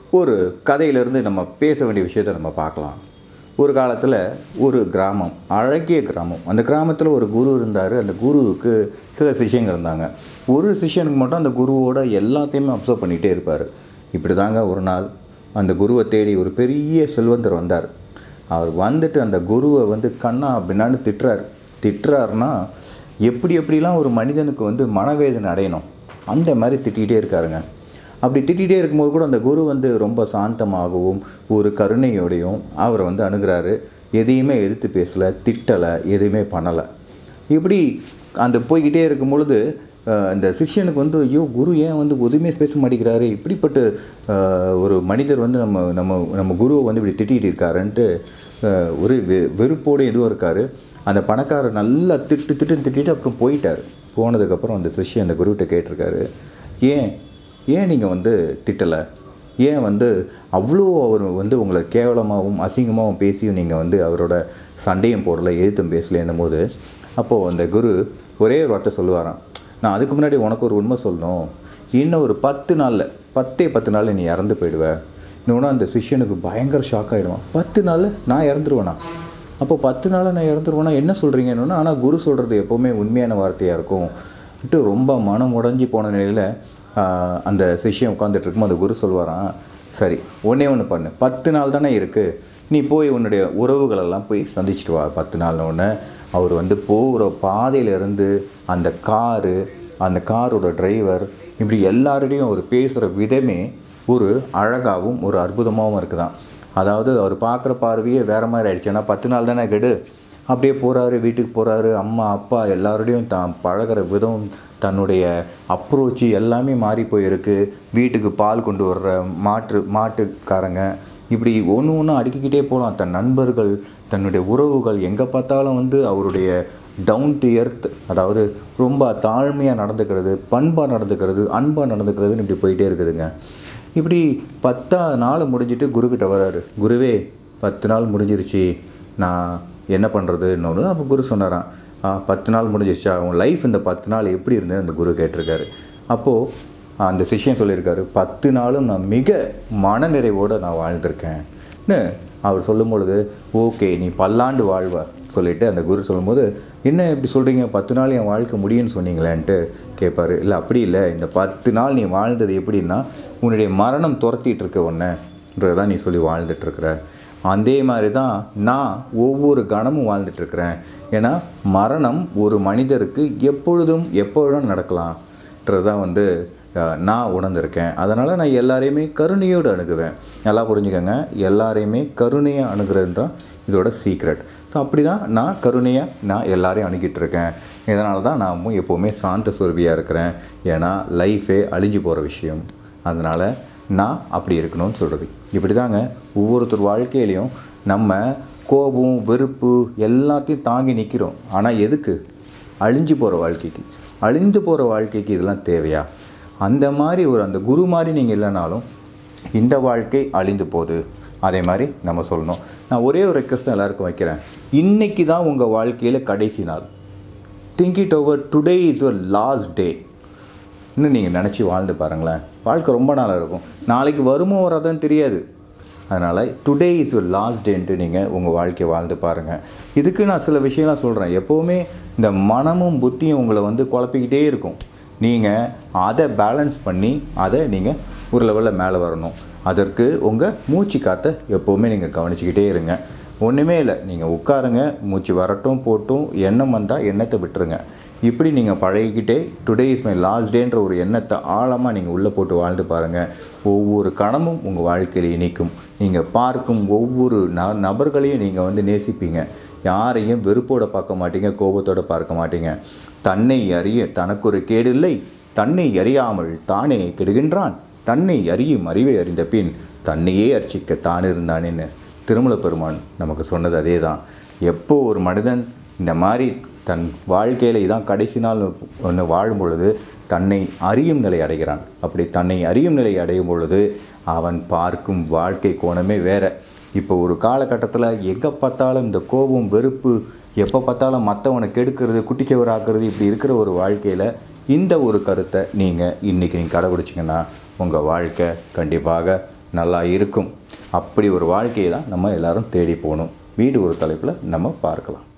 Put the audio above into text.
ஒரு கதையிலேருந்து நம்ம பேச வேண்டிய விஷயத்தை நம்ம பார்க்கலாம் ஒரு காலத்தில் ஒரு கிராமம் அழகிய கிராமம் அந்த கிராமத்தில் ஒரு குரு இருந்தார் அந்த குருவுக்கு சில சிஷ்யங்க இருந்தாங்க ஒரு சிஷ்யனுக்கு மட்டும் அந்த குருவோட எல்லாத்தையுமே அப்சர்வ் பண்ணிகிட்டே இருப்பார் இப்படி தாங்க ஒரு நாள் அந்த குருவை தேடி ஒரு பெரிய செல்வந்தர் வந்தார் அவர் வந்துட்டு அந்த குருவை வந்து கண்ணா அப்படின்னான்னு திட்டுறார் திட்டுறாருன்னா எப்படி எப்படிலாம் ஒரு மனிதனுக்கு வந்து மனவேதனை அடையணும் அந்த மாதிரி திட்டிகிட்டே இருக்காருங்க அப்படி திட்டிகிட்டே இருக்கும்போது கூட அந்த குரு வந்து ரொம்ப சாந்தமாகவும் ஒரு கருணையோடையும் அவரை வந்து அணுகிறாரு எதையுமே எதிர்த்து பேசலை திட்டலை எதுவுமே பண்ணலை இப்படி அந்த போய்கிட்டே இருக்கும் பொழுது அஹ், இந்த சிஷ்யனுக்கு வந்து ஐயோ குரு ஏன் வந்து எதுவுமே பேச மாட்டேங்கிறாரு இப்படிப்பட்ட அஹ், ஒரு மனிதர் வந்து நம்ம நம்ம நம்ம குருவை வந்து இப்படி திட்டிகிட்டு இருக்காருன்ட்டு அஹ், ஒரு வெ வெறுப்போடு இதுவும் இருக்கார் அந்த பணக்காரர் நல்லா திட்டு திட்டுன்னு திட்டிட்டு அப்புறம் போயிட்டார் போனதுக்கப்புறம் அந்த சிஷ்யன் அந்த குருகிட்ட கேட்டிருக்காரு ஏன் ஏன் நீங்கள் வந்து திட்டலை ஏன் வந்து அவ்வளோ அவர் வந்து உங்களை கேவலமாகவும் அசிங்கமாகவும் பேசியும் நீங்கள் வந்து அவரோட சண்டையும் போடலை எழுத்தும் பேசலைன்னும் போது அப்போது அந்த குரு ஒரே ஒரு வார்த்தை சொல்லுவாராம் நான் அதுக்கு முன்னாடி உனக்கு ஒரு உண்மை சொல்லணும் இன்னும் ஒரு பத்து நாளில் பத்தே பத்து நாளில் நீ இறந்து போயிடுவ இன்னொன்று அந்த சிஷ்யனுக்கு பயங்கர ஷாக் ஆகிடுவான் பத்து நாள் நான் இறந்துருவேனா அப்போ பத்து நாள் நான் இறந்துருவேனா என்ன சொல்கிறீங்கன்னு ஆனால் குரு சொல்கிறது எப்போவுமே உண்மையான வார்த்தையாக இருக்கும் விட்டு ரொம்ப மனம் உடஞ்சி போன நிலையில் ஆஹ், அந்த சிஷ்யம் உட்காந்துட்டு இருக்கும்போது அந்த குரு சொல்வாராம் சரி ஒன்றே ஒன்று பண்ணு பத்து நாள் தானே இருக்குது நீ போய் உன்னுடைய உறவுகளெல்லாம் போய் சந்திச்சுட்டு வா பத்து நாள்னு ஒன்று அவர் வந்து போகிற பாதையிலேருந்து அந்த காரு அந்த காரோட டிரைவர் இப்படி எல்லாரோடையும் அவர் பேசுகிற விதமே ஒரு அழகாகவும் ஒரு அற்புதமாகவும் இருக்குதான் அதாவது அவர் பார்க்குற பார்வையே வேறு மாதிரி ஆயிடுச்சு ஏன்னா பத்து நாள் தானே கெடு அப்படியே போகிறாரு வீட்டுக்கு போகிறாரு அம்மா அப்பா எல்லாரோடையும் தான் பழகுற விதம் தன்னுடைய அப்ரோச்சு எல்லாமே மாறி போயிருக்கு வீட்டுக்கு பால் கொண்டு வர்ற மாட்டு மாட்டுக்காரங்க இப்படி ஒன்று ஒன்று அடுக்கிக்கிட்டே போகலாம் தன் நண்பர்கள் தன்னுடைய உறவுகள் எங்கே பார்த்தாலும் வந்து அவருடைய டவுன் டு எர்த் அதாவது ரொம்ப தாழ்மையாக நடந்துக்கிறது பண்பாக நடந்துக்கிறது அன்பாக நடந்துக்கிறதுன்னு இப்படி போயிட்டே இருக்குதுங்க இப்படி பத்தா நாள் முடிஞ்சிட்டு குருக்கிட்ட வராரு குருவே பத்து நாள் முடிஞ்சிருச்சு நான் என்ன பண்ணுறதுன்னு அப்போ குரு சொன்னாராம் "ஆ, பத்து நாள் முடிஞ்சிருச்சா உன் லைஃப் இந்த பத்து நாள் எப்படி இருந்ததுன்னு அந்த குரு கேட்டிருக்காரு அப்போது அந்த சிஷ்யன் சொல்லியிருக்காரு பத்து நாளும் நான் மிக மனநிறைவோடு நான் வாழ்ந்திருக்கேன்னு அவர் சொல்லும் பொழுது ஓகே நீ பல்லாண்டு வாழ்வ சொல்லிட்டு அந்த குரு சொல்லும்போது என்ன இப்படி சொல்கிறீங்க பத்து நாள் என் வாழ்க்கை முடியும்னு சொன்னீங்களேன்ட்டு கேட்பாரு இல்லை அப்படி இல்லை இந்த பத்து நாள் நீ வாழ்ந்தது எப்படின்னா உன்னுடைய மரணம் துரத்திட்டு இருக்க ஒன்றுன்றதான் நீ சொல்லி வாழ்ந்துட்டுருக்குற அதே மாதிரி தான் நான் ஒவ்வொரு கணமும் வாழ்ந்துட்டுருக்கிறேன் ஏன்னா மரணம் ஒரு மனிதருக்கு எப்பொழுதும் எப்பொழுதும் நடக்கலாம்ன்றதான் வந்து அஹ், நான் உணர்ந்திருக்கேன் அதனால் நான் எல்லாரையுமே கருணையோடு அணுகுவேன் நல்லா புரிஞ்சுக்கோங்க எல்லாரையுமே கருணையாக அணுகிறது தான் இதோட சீக்ரெட் ஸோ அப்படி தான் நான் கருணையாக நான் எல்லாரையும் அணுகிட்டு இருக்கேன் இதனால தான் நான் எப்போவுமே சாந்த சுரபியாக இருக்கிறேன் ஏன்னா லைஃபே அழிஞ்சு போகிற விஷயம் அதனால் நான் அப்படி இருக்கணும்னு சொல்கிறது இப்படி தாங்க ஒவ்வொருத்தர் வாழ்க்கையிலையும் நம்ம கோபம் வெறுப்பு எல்லாத்தையும் தாங்கி நிற்கிறோம் ஆனால் எதுக்கு அழிஞ்சு போகிற வாழ்க்கைக்கு அழிந்து போகிற வாழ்க்கைக்கு இதெல்லாம் தேவையா அந்த மாதிரி ஒரு அந்த குரு மாதிரி நீங்கள் இல்லைனாலும் இந்த வாழ்க்கை அழிந்து போகுது அதே மாதிரி நம்ம சொல்லணும் நான் ஒரே ஒரு ரெக்வஸ்ட் எல்லாருக்கும் வைக்கிறேன் இன்னைக்கு தான் உங்கள் வாழ்க்கையில் கடைசி நாள் think it over today is your last day இன்னும் நீங்கள் நினச்சி வாழ்ந்து பாருங்களேன் வாழ்க்கை ரொம்ப நாளாக இருக்கும் நாளைக்கு வருமோ வராதுன்னு தெரியாது அதனால் டுடே இஸ் யுவர் லாஸ்ட் டேன்ட்டு நீங்கள் உங்கள் வாழ்க்கையை வாழ்ந்து பாருங்கள் இதுக்கு நான் சில விஷயம்லாம் சொல்கிறேன் எப்போவுமே இந்த மனமும் புத்தியும் உங்களை வந்து குழப்பிக்கிட்டே இருக்கும் நீங்கள் அதை பேலன்ஸ் பண்ணி அதை நீங்கள் ஒரு லெவலில் மேலே வரணும் அதற்கு உங்கள் மூச்சு காற்றை எப்போவுமே நீங்கள் கவனிச்சுக்கிட்டே இருங்க ஒன்றுமே இல்லை நீங்கள் உட்காருங்க மூச்சு வரட்டும் போட்டும் எண்ணம் வந்தால் எண்ணத்தை விட்டுருங்க இப்படி நீங்கள் பழகிக்கிட்டே டுடே இஸ் மை லாஸ்ட் டேன்ற ஒரு எண்ணத்தை ஆழமாக நீங்கள் உள்ளே போட்டு வாழ்ந்து பாருங்கள் ஒவ்வொரு கணமும் உங்கள் வாழ்க்கையில் இனிக்கும் நீங்கள் பார்க்கும் ஒவ்வொரு ந நபர்களையும் நீங்கள் வந்து நேசிப்பீங்க யாரையும் வெறுப்போட பார்க்க மாட்டீங்க கோபத்தோட பார்க்க மாட்டீங்க தன்னை அறிய தனக்கு ஒரு கேடு இல்லை தன்னை அறியாமல் தானே கெடுகின்றான் தன்னை அறியும் அறிவை அறிந்த பின் தன்னையே அர்ச்சிக்க தான் இருந்தானேன்னு திருமல பெருமான் நமக்கு சொன்னது அதே தான் எப்போ ஒரு மனிதன் இந்த மாதிரி தன் வாழ்க்கையில் இதான் கடைசி நாள் ஒன்று வாழும் பொழுது தன்னை அறியும் நிலை அடைகிறான் அப்படி தன்னை அறியும் நிலை அடையும் பொழுது அவன் பார்க்கும் வாழ்க்கை கோணமே வேற இப்போ ஒரு காலகட்டத்தில் எங்கே பார்த்தாலும் இந்த கோபம் வெறுப்பு எப்போ பார்த்தாலும் மற்றவனை கெடுக்கிறது குட்டிச்சவராக்குறது இப்படி இருக்கிற ஒரு வாழ்க்கையில் இந்த ஒரு கருத்தை நீங்கள் இன்றைக்கி நீங்கள் கடைபிடிச்சிங்கன்னா உங்கள் வாழ்க்கை கண்டிப்பாக நல்லா இருக்கும் அப்படி ஒரு வாழ்க்கையை தான் நம்ம எல்லாரும் தேடி போகணும் வீடு ஒரு தலைப்பில் நம்ம பார்க்கலாம்